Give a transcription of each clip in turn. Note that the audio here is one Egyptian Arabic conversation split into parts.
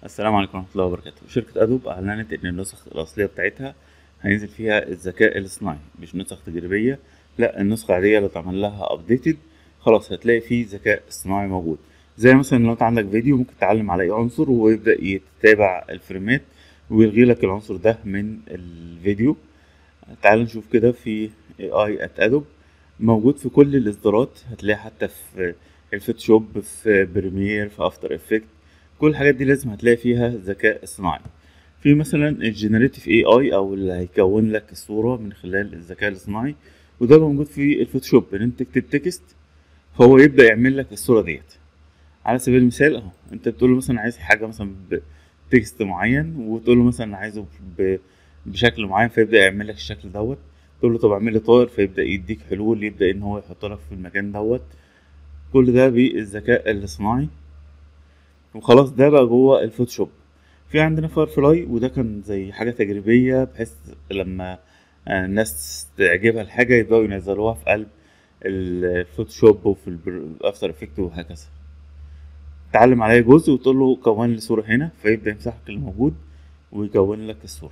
السلام عليكم ورحمة الله وبركاته شركة أدوب أعلنت إن النسخ الأصلية بتاعتها هينزل فيها الذكاء الاصطناعي مش نسخ تجريبية لا النسخة العادية لو اتعمل لها أبديتد خلاص هتلاقي فيه ذكاء اصطناعي موجود زي مثلا لو انت عندك فيديو ممكن تعلم على أي عنصر ويبدأ يتابع الفريمات ويلغي لك العنصر ده من الفيديو تعال نشوف كده في AI at أدوب موجود في كل الإصدارات هتلاقيه حتى في الفوتوشوب في بريمير في افتر افكت كل الحاجات دي لازم هتلاقي فيها ذكاء اصطناعي في مثلا الجنريتيف اي اي او اللي هيكون لك الصوره من خلال الذكاء الاصطناعي وده موجود في الفوتوشوب ان انت تكتب تكست فهو يبدا يعمل لك الصوره ديت على سبيل المثال اهو انت بتقول له مثلا عايز حاجه مثلا بتكست معين وتقول له مثلا عايزه ب- بشكل معين فيبدا يعمل لك الشكل دوت تقول له طب اعمل لي طائر فيبدا يديك حلول يبدا ان هو يحط لك في المكان دوت كل ده بالذكاء الاصطناعي وخلاص ده بقى جوه الفوتوشوب في عندنا فاير فلاي وده كان زي حاجة تجريبية بحيث لما آه، الناس تعجبها الحاجة يبدأوا ينزلوها في قلب الفوتوشوب وفي الافتر افكت وهكذا تعلم عليه جزء وتقول له كون لي صورة هنا فيبدأ يمسح لك اللي موجود ويكون لك الصورة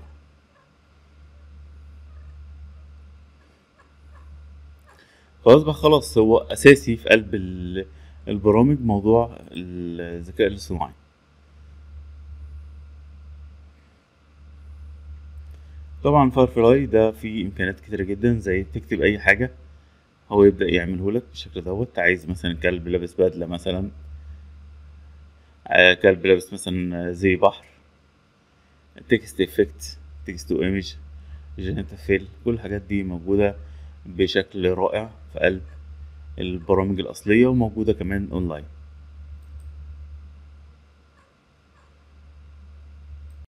فأصبح خلاص هو أساسي في قلب ال- البرامج موضوع الذكاء الاصطناعي طبعا فايرفلاي ده فيه إمكانيات كتيرة جدا زي تكتب أي حاجة هو يبدأ يعمله لك بالشكل دوت عايز مثلا كلب لابس بدلة مثلا آه، كلب لابس مثلا زي بحر تكست افكت تكست تو ايمج جينيتيف فيل كل الحاجات دي موجودة بشكل رائع في قلب البرامج الأصلية وموجودة كمان أونلاين